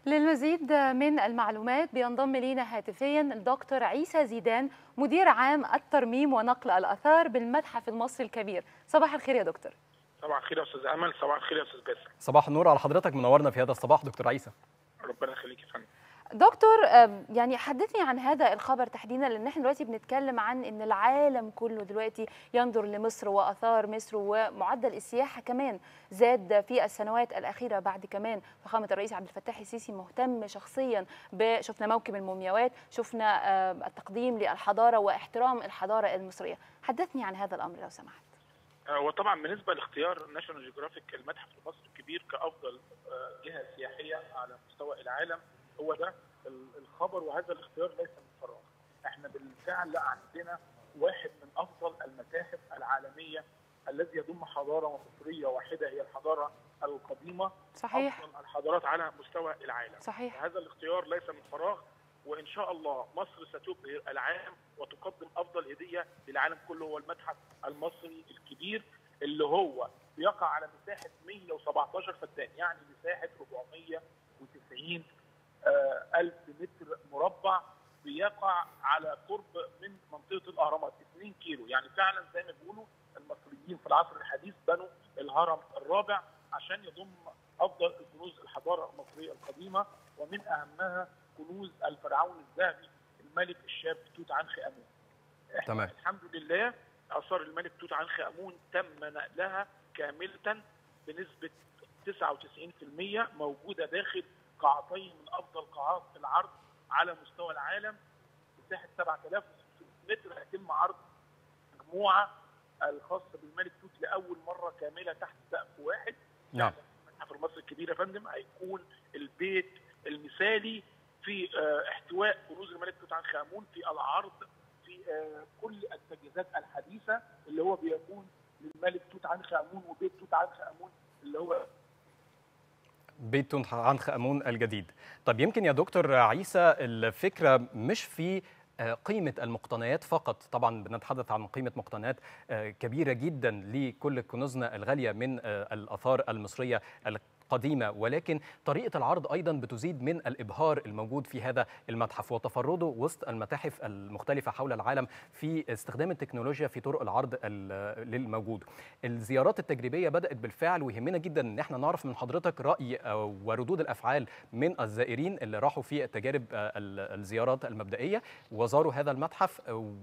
للمزيد من المعلومات بينضم لينا هاتفيا الدكتور عيسى زيدان مدير عام الترميم ونقل الآثار بالمتحف المصري الكبير صباح الخير يا دكتور صباح الخير يا استاذ امل صباح الخير يا استاذ باسم صباح النور على حضرتك منورنا في هذا الصباح دكتور عيسى ربنا يخليك يا فندم دكتور يعني حدثني عن هذا الخبر تحديدا لان احنا دلوقتي بنتكلم عن ان العالم كله دلوقتي ينظر لمصر واثار مصر ومعدل السياحه كمان زاد في السنوات الاخيره بعد كمان فخامه الرئيس عبد الفتاح السيسي مهتم شخصيا شفنا موكب المومياوات شفنا التقديم للحضاره واحترام الحضاره المصريه حدثني عن هذا الامر لو سمحت وطبعا بالنسبه لاختيار ناشونال جيوغرافيك المتحف المصري الكبير كافضل جهه سياحيه على مستوى العالم هو ده الخبر وهذا الاختيار ليس من فراغ احنا بالفعل عندنا واحد من افضل المتاحف العالميه الذي يضم حضاره مصريه واحده هي الحضاره القديمه صحيح افضل الحضارات على مستوى العالم صحيح هذا الاختيار ليس من فراغ وان شاء الله مصر ستبهر العالم وتقدم افضل هديه للعالم كله هو المتحف المصري الكبير اللي هو بيقع على مساحه 117 فدان يعني مساحه 490 ألف متر مربع بيقع على قرب من منطقة الأهرامات 2 كيلو يعني فعلا زي ما بيقولوا المصريين في العصر الحديث بنوا الهرم الرابع عشان يضم أفضل كنوز الحضارة المصرية القديمة ومن أهمها كنوز الفرعون الذهبي الملك الشاب توت عنخ آمون تمام الحمد لله آثار الملك توت عنخ آمون تم نقلها كاملة بنسبة 99% موجودة داخل قاعتين من افضل قاعات العرض على مستوى العالم مساحه 7600 متر هيتم عرض مجموعه الخاصه بالملك توت لاول مره كامله تحت سقف واحد نعم المتحف المصري الكبير يا فندم هيكون البيت المثالي في احتواء كنوز الملك توت عنخ امون في العرض في كل التجهيزات الحديثه اللي هو بيكون للملك توت عنخ امون وبيت توت عنخ امون اللي هو بيت توت عنخ امون الجديد طب يمكن يا دكتور عيسى الفكره مش في قيمة المقتنيات فقط طبعا بنتحدث عن قيمة مقتنيات كبيرة جدا لكل كنوزنا الغالية من الآثار المصرية قديمة ولكن طريقة العرض أيضا بتزيد من الإبهار الموجود في هذا المتحف وتفرده وسط المتاحف المختلفة حول العالم في استخدام التكنولوجيا في طرق العرض للموجود الزيارات التجريبية بدأت بالفعل ويهمنا جدا أن احنا نعرف من حضرتك رأي وردود الأفعال من الزائرين اللي راحوا في تجارب الزيارات المبدئية وزاروا هذا المتحف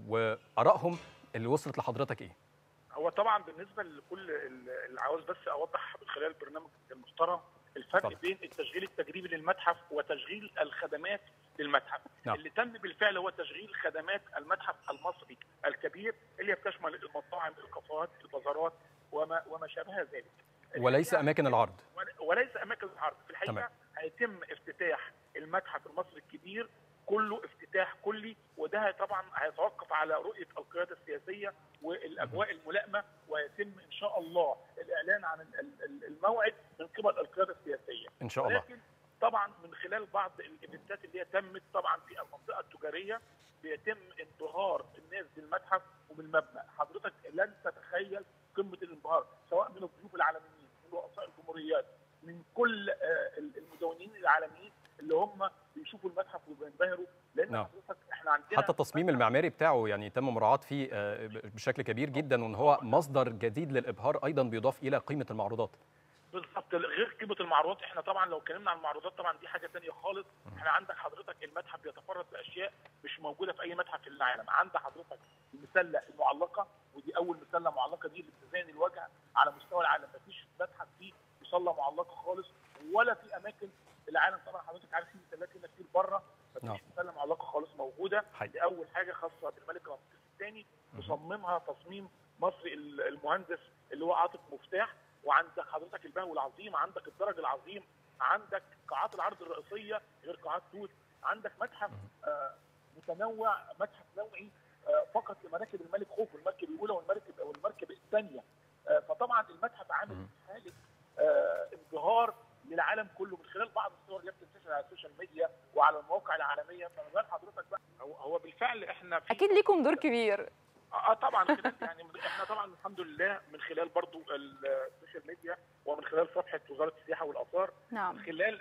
وآرائهم اللي وصلت لحضرتك إيه؟ هو طبعا بالنسبه لكل اللي عاوز بس اوضح من خلال البرنامج المحترم الفرق طبعا. بين التشغيل التجريبي للمتحف وتشغيل الخدمات للمتحف نعم. اللي تم بالفعل هو تشغيل خدمات المتحف المصري الكبير اللي بتشمل المطاعم الكافيهات البازارات وما وما شابه ذلك وليس أماكن العرض وليس اماكن العرض في الحقيقه تمام. هيتم افتتاح المتحف المصري الكبير كله افتتاح كلي وده طبعا هيتوقف على رؤيه القياده السياسيه والاجواء الملائمه ويتم ان شاء الله الاعلان عن ال- ال- الموعد من قبل القياده السياسيه إن شاء الله ولكن طبعا من خلال بعض الايفنتات اللي هي تمت طبعا في المنطقه التجاريه بيتم انبهار الناس بالمتحف وبالمبنى حضرتك لن تتخيل قمه الانبهار سواء من الضيوف العالميين من رؤساء الجمهوريات من كل آه، المدونين العالميين اللي هم بيشوفوا المتحف وبينبهروا لان نعم. حضرتك احنا عندنا حتى التصميم المعماري بتاعه يعني تم مراعاة فيه آه، بشكل كبير جدا وان هو مصدر جديد للابهار ايضا بيضاف الى قيمة المعروضات بالظبط غير قيمه المعروضات احنا طبعا لو اتكلمنا عن المعروضات طبعا دي حاجه ثانيه خالص احنا عندك حضرتك المتحف بيتفرد باشياء مش موجوده في اي متحف في العالم عند حضرتك المسله المعلقه ودي اول مسله معلقه دي اللي بتزين الوجه على مستوى العالم مفيش متحف فيه مسله معلقه خالص ولا في اماكن العالم طبعا حضرتك عارف في مسلات هنا كتير بره نعم. مفيش مسله معلقه خالص موجوده حقيقي. دي اول حاجه خاصه بالملك رمسيس الثاني مصممها تصميم مصري ال- المهندس اللي هو عاطف مفتاح وعندك حضرتك البهو العظيم عندك الدرج العظيم عندك قاعات العرض الرئيسيه غير قاعات توت عندك متحف آه متنوع متحف نوعي آه فقط لمراكب الملك خوف المركب الاولى والمركب والمركب الثانيه آه فطبعا المتحف عامل مم. حاله آه انبهار للعالم كله من خلال بعض الصور اللي بتنتشر على السوشيال ميديا وعلى المواقع العالميه فما بال حضرتك بقى هو, هو بالفعل احنا في اكيد ليكم دور كبير اه طبعا خلال يعني احنا طبعا الحمد لله من خلال برضو السوشيال ميديا ومن خلال صفحه وزاره السياحه والاثار نعم خلال برضو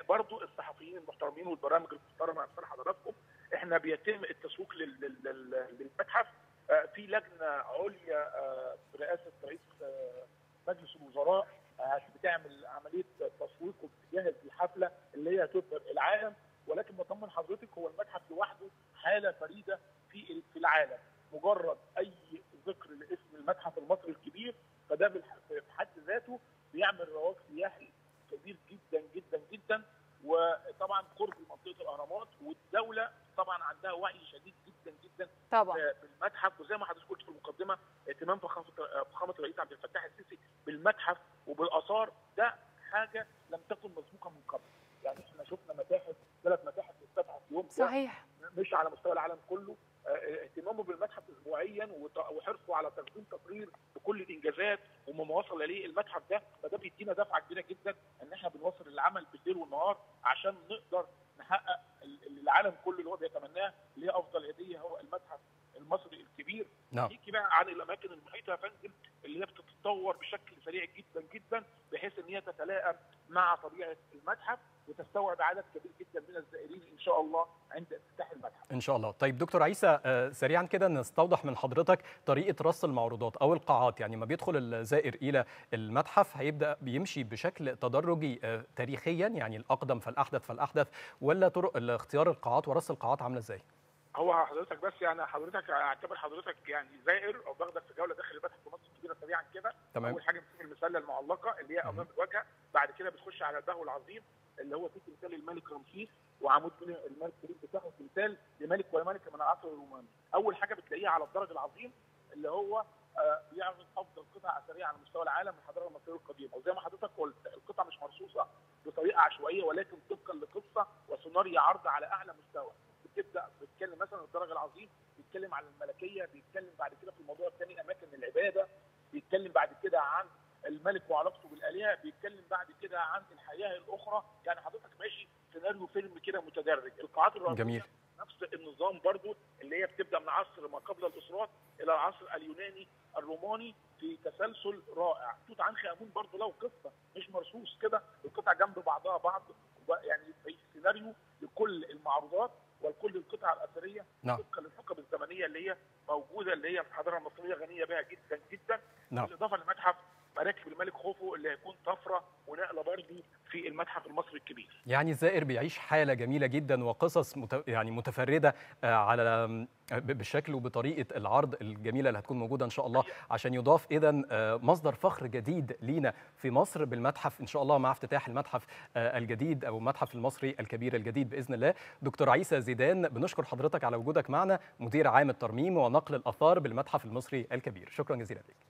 الصحفيين المحترمين والبرامج المحترمه امثال حضراتكم احنا بيتم التسويق لل- لل- لل- للمتحف آه، في لجنه عليا آه، برئاسه رئيس آه، مجلس الوزراء آه، بتعمل عمليه تسويق وبتجهز الحفله اللي هي هتبهر العالم ولكن بطمن حضرتك هو المتحف لوحده حاله فريده في في العالم مجرد اي ذكر لاسم المتحف المصري الكبير فده بالح- في حد ذاته بيعمل رواج سياحي كبير جدا جدا جدا وطبعا قرب منطقه الاهرامات والدوله طبعا عندها وعي شديد جدا جدا طبعا آه، بالمتحف وزي ما حضرتك قلت في المقدمه اهتمام فخامه آه، فخامه الرئيس عبد الفتاح السيسي بالمتحف وبالاثار ده حاجه لم تكن مسبوقه من قبل يعني احنا شفنا متاحف ثلاث متاحف اتفتحت في يوم ده صحيح مش على مستوى العالم كله آه، اهتمامه بالمتحف اسبوعيا وت- وحرصه على تقديم تقرير بكل الانجازات وما وصل اليه المتحف ده فده بيدينا دفعه كبيره جدا ان احنا بنواصل العمل بالليل والنهار عشان نقدر نحقق ال- اللي العالم كله اللي هو بيتمناه اللي هي افضل هديه هو المتحف المصري الكبير نعم نيجي بقى عن الاماكن المحيطه يا فندم اللي هي بتتطور بشكل سريع جدا جدا بحيث ان هي تتلائم مع طبيعه المتحف وتستوعب عدد كبير جدا من الزائرين ان شاء الله عند افتتاح المتحف. ان شاء الله طيب دكتور عيسى آه، سريعا كده نستوضح من حضرتك طريقه رص المعروضات او القاعات يعني ما بيدخل الزائر الى المتحف هيبدا بيمشي بشكل تدرجي آه، تاريخيا يعني الاقدم فالاحدث فالاحدث ولا طرق اختيار القاعات ورص القاعات عامله ازاي هو حضرتك بس يعني حضرتك اعتبر حضرتك يعني زائر او باخدك في جوله داخل المتحف في مصر الكبيره سريعا كده تمام اول حاجه بتشوف المسله المعلقه اللي هي امام الواجهه بعد كده بتخش على البهو العظيم اللي هو فيه تمثال الملك رمسيس وعمود من الملك الكبير بتاعه تمثال لملك وملكه من العصر الروماني اول حاجه بتلاقيها على الدرج العظيم اللي هو آه، بيعرض افضل قطع اثريه على مستوى العالم من الحضاره المصريه القديمه وزي ما حضرتك قلت القطع مش مرصوصه بطريقه عشوائيه ولكن طبقا لقصه وسيناريو عرض على اعلى مستوى بتبدا بتتكلم مثلا الدرج العظيم بيتكلم عن الملكيه بيتكلم بعد كده في الموضوع الثاني اماكن العباده بيتكلم بعد كده عن الملك وعلاقته بالالهه بيتكلم بعد كده عن الحياه الاخرى يعني حضرتك ماشي سيناريو فيلم كده متدرج القاعات الرئيسيه جميل نفس النظام برضو اللي هي بتبدا من عصر ما قبل الاسرات الى العصر اليوناني الروماني في تسلسل رائع توت عنخ امون برضو له قصه مش مرصوص كده القطع جنب بعضها بعض يعني في سيناريو لكل المعروضات ولكل القطع الاثريه نعم. طبقا للحقب الزمنيه اللي هي موجوده اللي هي الحضاره المصريه غنيه بها جدا جدا نعم. بالاضافه لمتحف مراكب الملك خوفو اللي هيكون طفره ونقله برضو في المتحف المصري الكبير يعني الزائر بيعيش حاله جميله جدا وقصص مت... يعني متفرده آه، على آه، ب- بالشكل وبطريقه العرض الجميله اللي هتكون موجوده ان شاء الله عشان يضاف اذا مصدر فخر جديد لينا في مصر بالمتحف ان شاء الله مع افتتاح المتحف آه، الجديد او المتحف المصري الكبير الجديد باذن الله دكتور عيسى زيدان بنشكر حضرتك على وجودك معنا مدير عام الترميم ونقل الاثار بالمتحف المصري الكبير شكرا جزيلا لك